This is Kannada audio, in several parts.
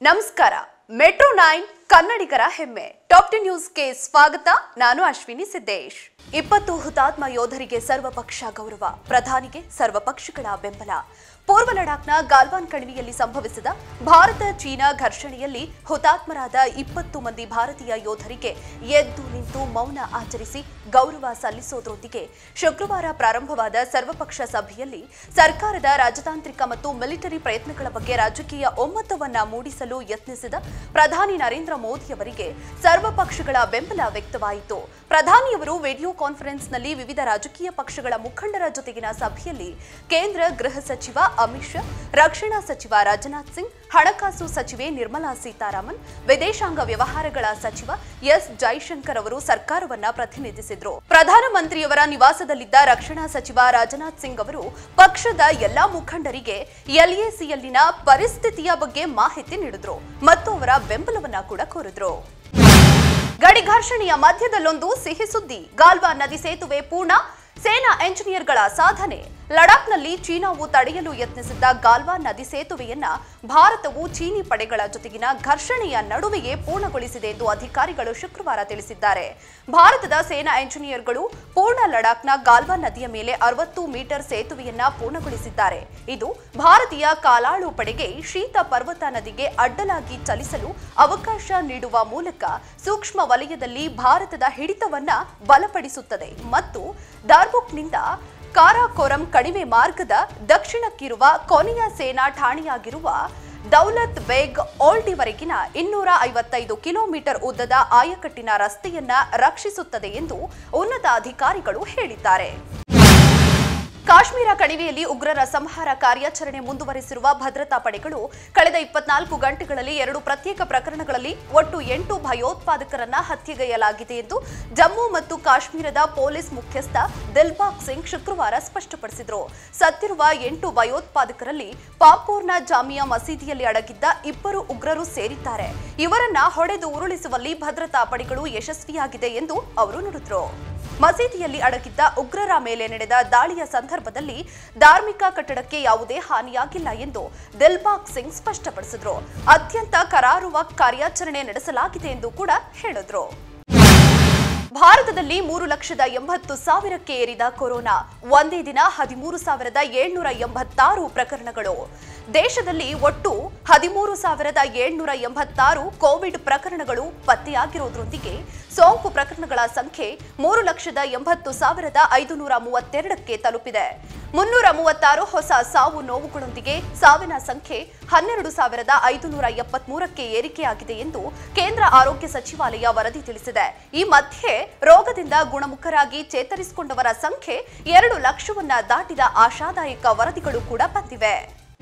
ನಮಸ್ಕಾರ ಮೆಟ್ರೋ ನೈನ್ ಕನ್ನಡಿಗರ ಹೆಮ್ಮೆ ಟಾಪ್ ಟೆನ್ ನ್ಯೂಸ್ಗೆ ಸ್ವಾಗತ ನಾನು ಅಶ್ವಿನಿ ಸಿದ್ದೇಶ್ ಇಪ್ಪತ್ತು ಹುತಾತ್ಮ ಯೋಧರಿಗೆ ಸರ್ವಪಕ್ಷ ಗೌರವ ಪ್ರಧಾನಿಗೆ ಸರ್ವಪಕ್ಷಗಳ ಬೆಂಬಲ ಪೂರ್ವ ಲಡಾಖ್ನ ಗಾಲ್ವಾನ್ ಕಣಿವೆಯಲ್ಲಿ ಸಂಭವಿಸಿದ ಭಾರತ ಚೀನಾ ಘರ್ಷಣೆಯಲ್ಲಿ ಹುತಾತ್ಮರಾದ ಇಪ್ಪತ್ತು ಮಂದಿ ಭಾರತೀಯ ಯೋಧರಿಗೆ ಎದ್ದು ನಿಂತು ಮೌನ ಆಚರಿಸಿ ಗೌರವ ಸಲ್ಲಿಸೋದ್ರೊಂದಿಗೆ ಶುಕ್ರವಾರ ಪ್ರಾರಂಭವಾದ ಸರ್ವಪಕ್ಷ ಸಭೆಯಲ್ಲಿ ಸರ್ಕಾರದ ರಾಜತಾಂತ್ರಿಕ ಮತ್ತು ಮಿಲಿಟರಿ ಪ್ರಯತ್ನಗಳ ಬಗ್ಗೆ ರಾಜಕೀಯ ಒಮ್ಮತವನ್ನ ಮೂಡಿಸಲು ಯತ್ನಿಸಿದ ಪ್ರಧಾನಿ ನರೇಂದ್ರ ಮೋದಿಯವರಿಗೆ ಸರ್ವಪಕ್ಷಗಳ ಬೆಂಬಲ ವ್ಯಕ್ತವಾಯಿತು ಪ್ರಧಾನಿಯವರು ವಿಡಿಯೋ ಕಾನ್ಫರೆನ್ಸ್ನಲ್ಲಿ ವಿವಿಧ ರಾಜಕೀಯ ಪಕ್ಷಗಳ ಮುಖಂಡರ ಜೊತೆಗಿನ ಸಭೆಯಲ್ಲಿ ಕೇಂದ್ರ ಗೃಹ ಸಚಿವ ಅಮಿತ್ ಶಾ ರಕ್ಷಣಾ ಸಚಿವ ರಾಜನಾಥ್ ಸಿಂಗ್ ಹಣಕಾಸು ಸಚಿವೆ ನಿರ್ಮಲಾ ಸೀತಾರಾಮನ್ ವಿದೇಶಾಂಗ ವ್ಯವಹಾರಗಳ ಸಚಿವ ಎಸ್ ಜೈಶಂಕರ್ ಅವರು ಸರ್ಕಾರವನ್ನ ಪ್ರತಿನಿಧಿಸಿದ್ರು ಪ್ರಧಾನಮಂತ್ರಿಯವರ ನಿವಾಸದಲ್ಲಿದ್ದ ರಕ್ಷಣಾ ಸಚಿವ ರಾಜನಾಥ್ ಸಿಂಗ್ ಅವರು ಪಕ್ಷದ ಎಲ್ಲಾ ಮುಖಂಡರಿಗೆ ಎಲ್ಎಸಿಯಲ್ಲಿನ ಪರಿಸ್ಥಿತಿಯ ಬಗ್ಗೆ ಮಾಹಿತಿ ನೀಡಿದ್ರು ಮತ್ತು ಅವರ ಬೆಂಬಲವನ್ನ ಕೂಡ ಕೋರಿದ್ರು ಗಡಿ ಘರ್ಷಣೆಯ ಮಧ್ಯದಲ್ಲೊಂದು ಸಿಹಿ ಸುದ್ದಿ ಗಾಲ್ವಾನ್ ನದಿ ಸೇತುವೆ ಪೂರ್ಣ ಸೇನಾ ಎಂಜಿನಿಯರ್ಗಳ ಸಾಧನೆ ಲಡಾಖ್ನಲ್ಲಿ ಚೀನಾವು ತಡೆಯಲು ಯತ್ನಿಸಿದ್ದ ಗಾಲ್ವಾನ್ ನದಿ ಸೇತುವೆಯನ್ನ ಭಾರತವು ಚೀನಿ ಪಡೆಗಳ ಜೊತೆಗಿನ ಘರ್ಷಣೆಯ ನಡುವೆಯೇ ಪೂರ್ಣಗೊಳಿಸಿದೆ ಎಂದು ಅಧಿಕಾರಿಗಳು ಶುಕ್ರವಾರ ತಿಳಿಸಿದ್ದಾರೆ ಭಾರತದ ಸೇನಾ ಎಂಜಿನಿಯರ್ಗಳು ಪೂರ್ಣ ಲಡಾಖ್ನ ಗಾಲ್ವಾನ್ ನದಿಯ ಮೇಲೆ ಅರವತ್ತು ಮೀಟರ್ ಸೇತುವೆಯನ್ನ ಪೂರ್ಣಗೊಳಿಸಿದ್ದಾರೆ ಇದು ಭಾರತೀಯ ಕಾಲಾಳು ಪಡೆಗೆ ಶೀತ ಪರ್ವತ ನದಿಗೆ ಅಡ್ಡಲಾಗಿ ಚಲಿಸಲು ಅವಕಾಶ ನೀಡುವ ಮೂಲಕ ಸೂಕ್ಷ್ಮ ವಲಯದಲ್ಲಿ ಭಾರತದ ಹಿಡಿತವನ್ನ ಬಲಪಡಿಸುತ್ತದೆ ಮತ್ತು ಡಾರ್ಬುಕ್ನಿಂದ ಕಾರಾಕೋರಂ ಕಣಿವೆ ಮಾರ್ಗದ ದಕ್ಷಿಣಕ್ಕಿರುವ ಕೊನೆಯ ಸೇನಾ ಠಾಣೆಯಾಗಿರುವ ದೌಲತ್ ಬೇಗ್ ಓಲ್ಡಿವರೆಗಿನ ಇನ್ನೂರ ಐವತ್ತೈದು ಕಿಲೋಮೀಟರ್ ಉದ್ದದ ಆಯಕಟ್ಟಿನ ರಸ್ತೆಯನ್ನ ರಕ್ಷಿಸುತ್ತದೆ ಎಂದು ಉನ್ನತ ಅಧಿಕಾರಿಗಳು ಹೇಳಿದ್ದಾರೆ ಕಾಶ್ಮೀರ ಕಣಿವೆಯಲ್ಲಿ ಉಗ್ರರ ಸಂಹಾರ ಕಾರ್ಯಾಚರಣೆ ಮುಂದುವರೆಸಿರುವ ಭದ್ರತಾ ಪಡೆಗಳು ಕಳೆದ ಇಪ್ಪತ್ನಾಲ್ಕು ಗಂಟೆಗಳಲ್ಲಿ ಎರಡು ಪ್ರತ್ಯೇಕ ಪ್ರಕರಣಗಳಲ್ಲಿ ಒಟ್ಟು ಎಂಟು ಭಯೋತ್ಪಾದಕರನ್ನ ಹತ್ಯೆಗೈಯಲಾಗಿದೆ ಎಂದು ಜಮ್ಮು ಮತ್ತು ಕಾಶ್ಮೀರದ ಪೊಲೀಸ್ ಮುಖ್ಯಸ್ಥ ದಿಲ್ಬಾಗ್ ಸಿಂಗ್ ಶುಕ್ರವಾರ ಸ್ಪಷ್ಟಪಡಿಸಿದರು ಸತ್ತಿರುವ ಎಂಟು ಭಯೋತ್ಪಾದಕರಲ್ಲಿ ಪಾಂಪೋರ್ನ ಜಾಮಿಯಾ ಮಸೀದಿಯಲ್ಲಿ ಅಡಗಿದ್ದ ಇಬ್ಬರು ಉಗ್ರರು ಸೇರಿದ್ದಾರೆ ಇವರನ್ನ ಹೊಡೆದು ಉರುಳಿಸುವಲ್ಲಿ ಭದ್ರತಾ ಪಡೆಗಳು ಯಶಸ್ವಿಯಾಗಿದೆ ಎಂದು ಅವರು ನುಡಿದ್ರು ಮಸೀದಿಯಲ್ಲಿ ಅಡಗಿದ್ದ ಉಗ್ರರ ಮೇಲೆ ನಡೆದ ದಾಳಿಯ ಸಂದರ್ಭದಲ್ಲಿ ಧಾರ್ಮಿಕ ಕಟ್ಟಡಕ್ಕೆ ಯಾವುದೇ ಹಾನಿಯಾಗಿಲ್ಲ ಎಂದು ದಿಲ್ಬಾಗ್ ಸಿಂಗ್ ಸ್ಪಷ್ಟಪಡಿಸಿದ್ರು ಅತ್ಯಂತ ಕರಾರುವಾಕ್ ಕಾರ್ಯಾಚರಣೆ ನಡೆಸಲಾಗಿದೆ ಎಂದು ಕೂಡ ಹೇಳಿದ್ರು ಭಾರತದಲ್ಲಿ ಮೂರು ಲಕ್ಷದ ಎಂಬತ್ತು ಸಾವಿರಕ್ಕೆ ಏರಿದ ಕೊರೋನಾ ಒಂದೇ ದಿನ ಹದಿಮೂರು ಸಾವಿರದ ಏಳ್ನೂರ ಎಂಬತ್ತಾರು ಪ್ರಕರಣಗಳು ದೇಶದಲ್ಲಿ ಒಟ್ಟು ಹದಿಮೂರು ಸಾವಿರದ ಏಳ್ನೂರ ಎಂಬತ್ತಾರು ಕೋವಿಡ್ ಪ್ರಕರಣಗಳು ಪತ್ತೆಯಾಗಿರುವುದರೊಂದಿಗೆ ಸೋಂಕು ಪ್ರಕರಣಗಳ ಸಂಖ್ಯೆ ಮೂರು ಲಕ್ಷದ ಎಂಬತ್ತು ಸಾವಿರದ ಐದುನೂರ ಮೂವತ್ತೆರಡಕ್ಕೆ ತಲುಪಿದೆ ಮುನ್ನೂರ ಮೂವತ್ತಾರು ಹೊಸ ಸಾವು ನೋವುಗಳೊಂದಿಗೆ ಸಾವಿನ ಸಂಖ್ಯೆ ಹನ್ನೆರಡು ಸಾವಿರದ ಐದುನೂರ ಎಪ್ಪತ್ಮೂರಕ್ಕೆ ಏರಿಕೆಯಾಗಿದೆ ಎಂದು ಕೇಂದ್ರ ಆರೋಗ್ಯ ಸಚಿವಾಲಯ ವರದಿ ತಿಳಿಸಿದೆ ಈ ಮಧ್ಯೆ ರೋಗದಿಂದ ಗುಣಮುಖರಾಗಿ ಚೇತರಿಸಿಕೊಂಡವರ ಸಂಖ್ಯೆ ಎರಡು ಲಕ್ಷವನ್ನ ದಾಟಿದ ಆಶಾದಾಯಕ ವರದಿಗಳು ಕೂಡ ಬಂದಿವೆ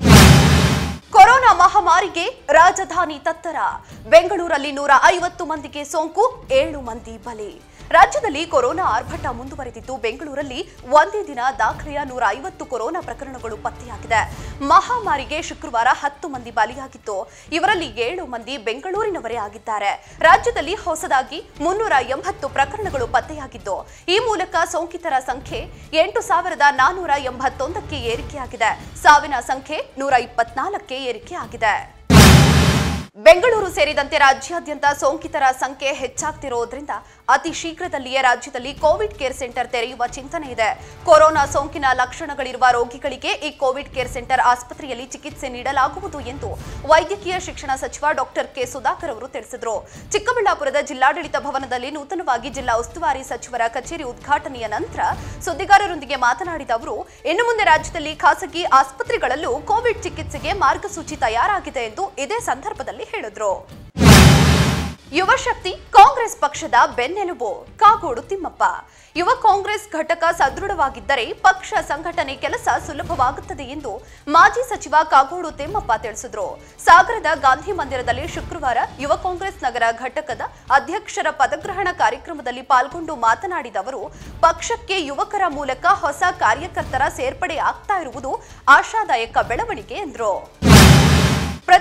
ಕೊರೋನಾ ಮಹಾಮಾರಿಗೆ ರಾಜಧಾನಿ ತತ್ತರ ಬೆಂಗಳೂರಲ್ಲಿ ನೂರ ಐವತ್ತು ಮಂದಿಗೆ ಸೋಂಕು ಏಳು ಮಂದಿ ಬಲಿ ರಾಜ್ಯದಲ್ಲಿ ಕೊರೋನಾ ಆರ್ಭಟ ಮುಂದುವರೆದಿದ್ದು ಬೆಂಗಳೂರಲ್ಲಿ ಒಂದೇ ದಿನ ದಾಖಲೆಯ ನೂರ ಐವತ್ತು ಕೊರೋನಾ ಪ್ರಕರಣಗಳು ಪತ್ತೆಯಾಗಿದೆ ಮಹಾಮಾರಿಗೆ ಶುಕ್ರವಾರ ಹತ್ತು ಮಂದಿ ಬಲಿಯಾಗಿದ್ದು ಇವರಲ್ಲಿ ಏಳು ಮಂದಿ ಬೆಂಗಳೂರಿನವರೇ ಆಗಿದ್ದಾರೆ ರಾಜ್ಯದಲ್ಲಿ ಹೊಸದಾಗಿ ಮುನ್ನೂರ ಎಂಬತ್ತು ಪ್ರಕರಣಗಳು ಪತ್ತೆಯಾಗಿದ್ದು ಈ ಮೂಲಕ ಸೋಂಕಿತರ ಸಂಖ್ಯೆ ಎಂಟು ಸಾವಿರದ ನಾನ್ನೂರ ಎಂಬತ್ತೊಂದಕ್ಕೆ ಏರಿಕೆಯಾಗಿದೆ ಸಾವಿನ ಸಂಖ್ಯೆ ನೂರ ಇಪ್ಪತ್ನಾಲ್ಕಕ್ಕೆ ಏರಿಕೆಯಾಗಿದೆ ಬೆಂಗಳೂರು ಸೇರಿದಂತೆ ರಾಜ್ಯಾದ್ಯಂತ ಸೋಂಕಿತರ ಸಂಖ್ಯೆ ಹೆಚ್ಚಾಗ್ತಿರೋದ್ರಿಂದ ಅತಿ ಶೀಘ್ರದಲ್ಲಿಯೇ ರಾಜ್ಯದಲ್ಲಿ ಕೋವಿಡ್ ಕೇರ್ ಸೆಂಟರ್ ತೆರೆಯುವ ಚಿಂತನೆ ಇದೆ ಕೊರೋನಾ ಸೋಂಕಿನ ಲಕ್ಷಣಗಳಿರುವ ರೋಗಿಗಳಿಗೆ ಈ ಕೋವಿಡ್ ಕೇರ್ ಸೆಂಟರ್ ಆಸ್ಪತ್ರೆಯಲ್ಲಿ ಚಿಕಿತ್ಸೆ ನೀಡಲಾಗುವುದು ಎಂದು ವೈದ್ಯಕೀಯ ಶಿಕ್ಷಣ ಸಚಿವ ಡಾಕ್ಟರ್ ಕೆ ಸುಧಾಕರ್ ಅವರು ತಿಳಿಸಿದರು ಚಿಕ್ಕಬಳ್ಳಾಪುರದ ಜಿಲ್ಲಾಡಳಿತ ಭವನದಲ್ಲಿ ನೂತನವಾಗಿ ಜಿಲ್ಲಾ ಉಸ್ತುವಾರಿ ಸಚಿವರ ಕಚೇರಿ ಉದ್ಘಾಟನೆಯ ನಂತರ ಸುದ್ದಿಗಾರರೊಂದಿಗೆ ಮಾತನಾಡಿದ ಅವರು ಇನ್ನು ಮುಂದೆ ರಾಜ್ಯದಲ್ಲಿ ಖಾಸಗಿ ಆಸ್ಪತ್ರೆಗಳಲ್ಲೂ ಕೋವಿಡ್ ಚಿಕಿತ್ಸೆಗೆ ಮಾರ್ಗಸೂಚಿ ತಯಾರಾಗಿದೆ ಎಂದು ಇದೇ ಸಂದರ್ಭದಲ್ಲಿ ಹೇಳಿದ್ರು ಯುವ ಶಕ್ತಿ ಕಾಂಗ್ರೆಸ್ ಪಕ್ಷದ ಬೆನ್ನೆಲುಬು ಕಾಗೋಡು ತಿಮ್ಮಪ್ಪ ಯುವ ಕಾಂಗ್ರೆಸ್ ಘಟಕ ಸದೃಢವಾಗಿದ್ದರೆ ಪಕ್ಷ ಸಂಘಟನೆ ಕೆಲಸ ಸುಲಭವಾಗುತ್ತದೆ ಎಂದು ಮಾಜಿ ಸಚಿವ ಕಾಗೋಡು ತಿಮ್ಮಪ್ಪ ತಿಳಿಸಿದರು ಸಾಗರದ ಗಾಂಧಿ ಮಂದಿರದಲ್ಲಿ ಶುಕ್ರವಾರ ಯುವ ಕಾಂಗ್ರೆಸ್ ನಗರ ಘಟಕದ ಅಧ್ಯಕ್ಷರ ಪದಗ್ರಹಣ ಕಾರ್ಯಕ್ರಮದಲ್ಲಿ ಪಾಲ್ಗೊಂಡು ಮಾತನಾಡಿದ ಅವರು ಪಕ್ಷಕ್ಕೆ ಯುವಕರ ಮೂಲಕ ಹೊಸ ಕಾರ್ಯಕರ್ತರ ಸೇರ್ಪಡೆ ಆಗ್ತಾ ಇರುವುದು ಆಶಾದಾಯಕ ಬೆಳವಣಿಗೆ ಎಂದರು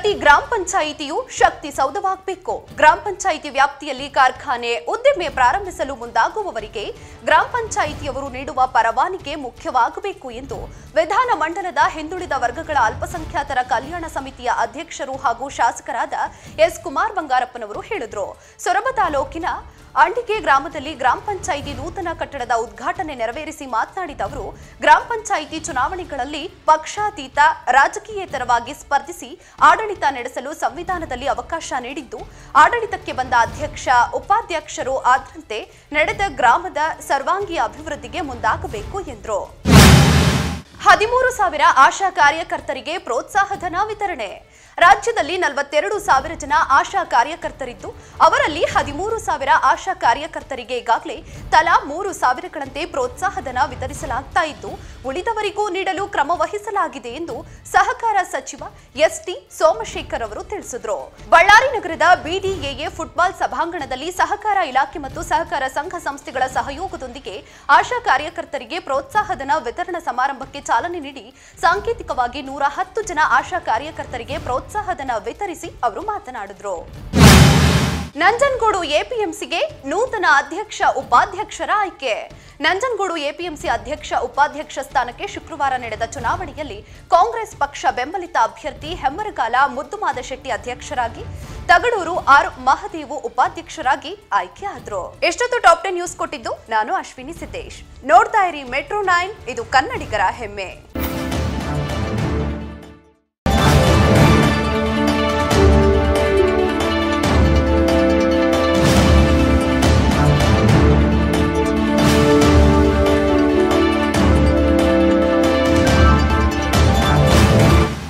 ಪ್ರತಿ ಗ್ರಾಮ ಪಂಚಾಯಿತಿಯು ಶಕ್ತಿ ಸೌಧವಾಗಬೇಕು ಗ್ರಾಮ ಪಂಚಾಯಿತಿ ವ್ಯಾಪ್ತಿಯಲ್ಲಿ ಕಾರ್ಖಾನೆ ಉದ್ದಿಮೆ ಪ್ರಾರಂಭಿಸಲು ಮುಂದಾಗುವವರಿಗೆ ಗ್ರಾಮ ಪಂಚಾಯಿತಿಯವರು ನೀಡುವ ಪರವಾನಿಗೆ ಮುಖ್ಯವಾಗಬೇಕು ಎಂದು ವಿಧಾನ ಮಂಡಲದ ಹಿಂದುಳಿದ ವರ್ಗಗಳ ಅಲ್ಪಸಂಖ್ಯಾತರ ಕಲ್ಯಾಣ ಸಮಿತಿಯ ಅಧ್ಯಕ್ಷರು ಹಾಗೂ ಶಾಸಕರಾದ ಎಸ್ ಕುಮಾರ್ ಬಂಗಾರಪ್ಪನವರು ಹೇಳಿದರು ಸೊರಬ ತಾಲೂಕಿನ ಅಂಡಿಗೆ ಗ್ರಾಮದಲ್ಲಿ ಗ್ರಾಮ ಪಂಚಾಯಿತಿ ನೂತನ ಕಟ್ಟಡದ ಉದ್ಘಾಟನೆ ನೆರವೇರಿಸಿ ಮಾತನಾಡಿದ ಅವರು ಗ್ರಾಮ ಪಂಚಾಯಿತಿ ಚುನಾವಣೆಗಳಲ್ಲಿ ಪಕ್ಷಾತೀತ ರಾಜಕೀಯೇತರವಾಗಿ ಸ್ಪರ್ಧಿಸಿ ಆಡಳಿತ ನಡೆಸಲು ಸಂವಿಧಾನದಲ್ಲಿ ಅವಕಾಶ ನೀಡಿದ್ದು ಆಡಳಿತಕ್ಕೆ ಬಂದ ಅಧ್ಯಕ್ಷ ಉಪಾಧ್ಯಕ್ಷರು ಆದ್ರಂತೆ ನಡೆದ ಗ್ರಾಮದ ಸರ್ವಾಂಗೀಯ ಅಭಿವೃದ್ಧಿಗೆ ಮುಂದಾಗಬೇಕು ಎಂದರು ಹದಿಮೂರು ಸಾವಿರ ಆಶಾ ಕಾರ್ಯಕರ್ತರಿಗೆ ಪ್ರೋತ್ಸಾಹಧನ ವಿತರಣೆ ರಾಜ್ಯದಲ್ಲಿ ನಲವತ್ತೆರಡು ಸಾವಿರ ಜನ ಆಶಾ ಕಾರ್ಯಕರ್ತರಿದ್ದು ಅವರಲ್ಲಿ ಹದಿಮೂರು ಸಾವಿರ ಆಶಾ ಕಾರ್ಯಕರ್ತರಿಗೆ ಈಗಾಗಲೇ ತಲಾ ಮೂರು ಸಾವಿರಗಳಂತೆ ಪ್ರೋತ್ಸಾಹಧನ ವಿತರಿಸಲಾಗ್ತಾ ಇದ್ದು ಉಳಿದವರಿಗೂ ನೀಡಲು ಕ್ರಮ ವಹಿಸಲಾಗಿದೆ ಎಂದು ಸಹಕಾರ ಸಚಿವ ಎಸ್ಟಿ ಸೋಮಶೇಖರ್ ಅವರು ತಿಳಿಸಿದರು ಬಳ್ಳಾರಿ ನಗರದ ಬಿಡಿಎಎ ಫುಟ್ಬಾಲ್ ಸಭಾಂಗಣದಲ್ಲಿ ಸಹಕಾರ ಇಲಾಖೆ ಮತ್ತು ಸಹಕಾರ ಸಂಘ ಸಂಸ್ಥೆಗಳ ಸಹಯೋಗದೊಂದಿಗೆ ಆಶಾ ಕಾರ್ಯಕರ್ತರಿಗೆ ಪ್ರೋತ್ಸಾಹಧನ ವಿತರಣಾ ಸಮಾರಂಭಕ್ಕೆ ಚಾಲನೆ ನೀಡಿ ಸಾಂಕೇತಿಕವಾಗಿ ನೂರ ಹತ್ತು ಜನ ಆಶಾ ಕಾರ್ಯಕರ್ತರಿಗೆ ಪ್ರೋತ್ಸಾಹಧನ ವಿತರಿಸಿ ಅವರು ಮಾತನಾಡಿದರು ನಂಜನಗೂಡು ಎಪಿಎಂಸಿಗೆ ನೂತನ ಅಧ್ಯಕ್ಷ ಉಪಾಧ್ಯಕ್ಷರ ಆಯ್ಕೆ ನಂಜನಗೂಡು ಎಪಿಎಂಸಿ ಅಧ್ಯಕ್ಷ ಉಪಾಧ್ಯಕ್ಷ ಸ್ಥಾನಕ್ಕೆ ಶುಕ್ರವಾರ ನಡೆದ ಚುನಾವಣೆಯಲ್ಲಿ ಕಾಂಗ್ರೆಸ್ ಪಕ್ಷ ಬೆಂಬಲಿತ ಅಭ್ಯರ್ಥಿ ಹೆಮ್ಮರಗಾಲ ಮುದ್ದುಮಾದ ಶೆಟ್ಟಿ ಅಧ್ಯಕ್ಷರಾಗಿ ತಗಡೂರು ಆರ್ ಮಹದೇವು ಉಪಾಧ್ಯಕ್ಷರಾಗಿ ಆಯ್ಕೆಯಾದ್ರು ಎಷ್ಟೊತ್ತು ಟಾಪ್ ಟೆನ್ ನ್ಯೂಸ್ ಕೊಟ್ಟಿದ್ದು ನಾನು ಅಶ್ವಿನಿ ಸಿದ್ದೇಶ್ ನೋಡ್ತಾ ಇರಿ ಮೆಟ್ರೋ ನೈನ್ ಇದು ಕನ್ನಡಿಗರ ಹೆಮ್ಮೆ